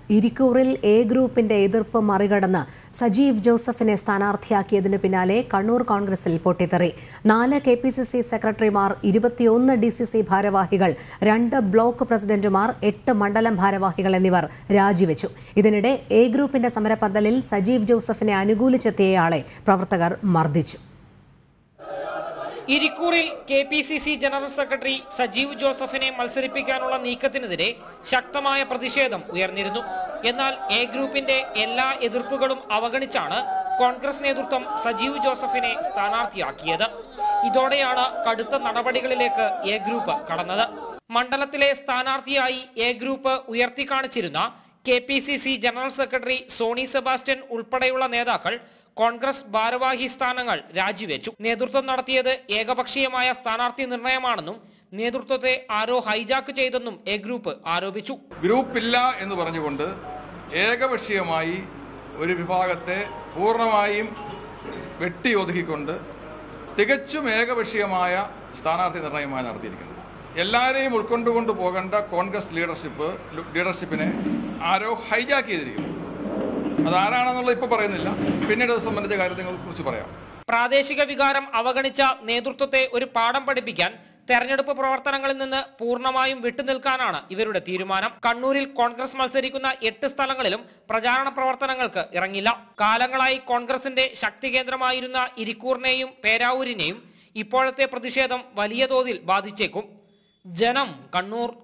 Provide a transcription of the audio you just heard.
ഇരിക്കൂറിൽ A ഗ്രൂപ്പിന്റെ എതിർപ്പ് മറികടന്ന് സജീവ് ജോസഫിനെ സ്ഥാനാർത്ഥിയാക്കിയതിനു പിന്നാലെ കണ്ണൂർ കോൺഗ്രസിൽ പൊട്ടിത്തെറി നാല് കെ പി സി സി സെക്രട്ടറിമാർ ഇരുപത്തിയൊന്ന് ഡി സി സി ഭാരവാഹികൾ രണ്ട് ബ്ലോക്ക് പ്രസിഡന്റുമാർ എട്ട് മണ്ഡലം ഭാരവാഹികൾ എന്നിവർ രാജിവെച്ചു ഇതിനിടെ എ ഗ്രൂപ്പിന്റെ സമരപന്തലിൽ സജീവ് ജോസഫിനെ അനുകൂലിച്ചെത്തിയയാളെ പ്രവർത്തകർ മർദ്ദിച്ചു ഇരിക്കൂറിൽ K P C C general secretary Sajeev ജോസഫിനെ മത്സരിപ്പിക്കാനുള്ള നീക്കത്തിനെതിരെ ശക്തമായ പ്രതിഷേധം ഉയർന്നിരുന്നു എന്നാൽ എ ഗ്രൂപ്പിന്റെ എല്ലാ എതിർപ്പുകളും അവഗണിച്ചാണ് കോൺഗ്രസ് നേതൃത്വം സജീവ് ജോസഫിനെ സ്ഥാനാർത്ഥിയാക്കിയത് ഇതോടെയാണ് കടുത്ത നടപടികളിലേക്ക് എ ഗ്രൂപ്പ് കടന്നത് മണ്ഡലത്തിലെ സ്ഥാനാർത്ഥിയായി എ ഗ്രൂപ്പ് ഉയർത്തിക്കാണിച്ചിരുന്ന K P C C general secretary Sony Sebastian ഉൾപ്പെടെയുള്ള നേതാക്കൾ കോൺഗ്രസ് ഭാരവാഹി സ്ഥാനങ്ങൾ രാജിവെച്ചു നേതൃത്വം നടത്തിയത് ഏകപക്ഷീയമായ സ്ഥാനാർത്ഥി നിർണയമാണെന്നും നേതൃത്വത്തെ ആരോ ഹൈജാക്ക് ചെയ്തെന്നും എ ഗ്രൂപ്പ് ആരോപിച്ചു ഗ്രൂപ്പില്ല എന്ന് പറഞ്ഞുകൊണ്ട് ഏകപക്ഷീയമായി ഒരു വിഭാഗത്തെ പൂർണ്ണമായും വെട്ടി ഒതുക്കിക്കൊണ്ട് തികച്ചും ഏകപക്ഷീയമായ സ്ഥാനാർത്ഥി നിർണയമാണ് നടത്തിയിരിക്കുന്നത് എല്ലാവരെയും ഉൾക്കൊണ്ടുകൊണ്ട് പോകേണ്ട കോൺഗ്രസ് ലീഡർഷിപ്പ് ലീഡർഷിപ്പിനെ ആരോ ഹൈജാക്ക് ചെയ്തിരിക്കുന്നു അതാരാണെന്നുള്ളത് ഇപ്പോൾ പറയുന്നില്ല പിന്നീട് അത് സംബന്ധിച്ച കാര്യത്തെ കുറിച്ച് പറയാം പ്രാദേശിക വികാരം അവഗണിച്ച നേതൃത്വത്തെ ഒരു പാഠം പഠിപ്പിക്കാൻ തെരഞ്ഞെടുപ്പ് പ്രവർത്തനങ്ങളിൽ നിന്ന് പൂർണ്ണമായും വിട്ടുനിൽക്കാനാണ് ഇവരുടെ തീരുമാനം കണ്ണൂരിൽ കോൺഗ്രസ് മത്സരിക്കുന്ന എട്ട് സ്ഥലങ്ങളിലും പ്രചാരണ പ്രവർത്തനങ്ങൾക്ക് ഇറങ്ങില്ല കാലങ്ങളായി കോൺഗ്രസിന്റെ ശക്തി കേന്ദ്രമായിരുന്ന ഇരിക്കൂറിനെയും പേരാവൂരിനെയും ഇപ്പോഴത്തെ പ്രതിഷേധം വലിയ തോതിൽ ബാധിച്ചേക്കും ജനം കണ്ണൂർ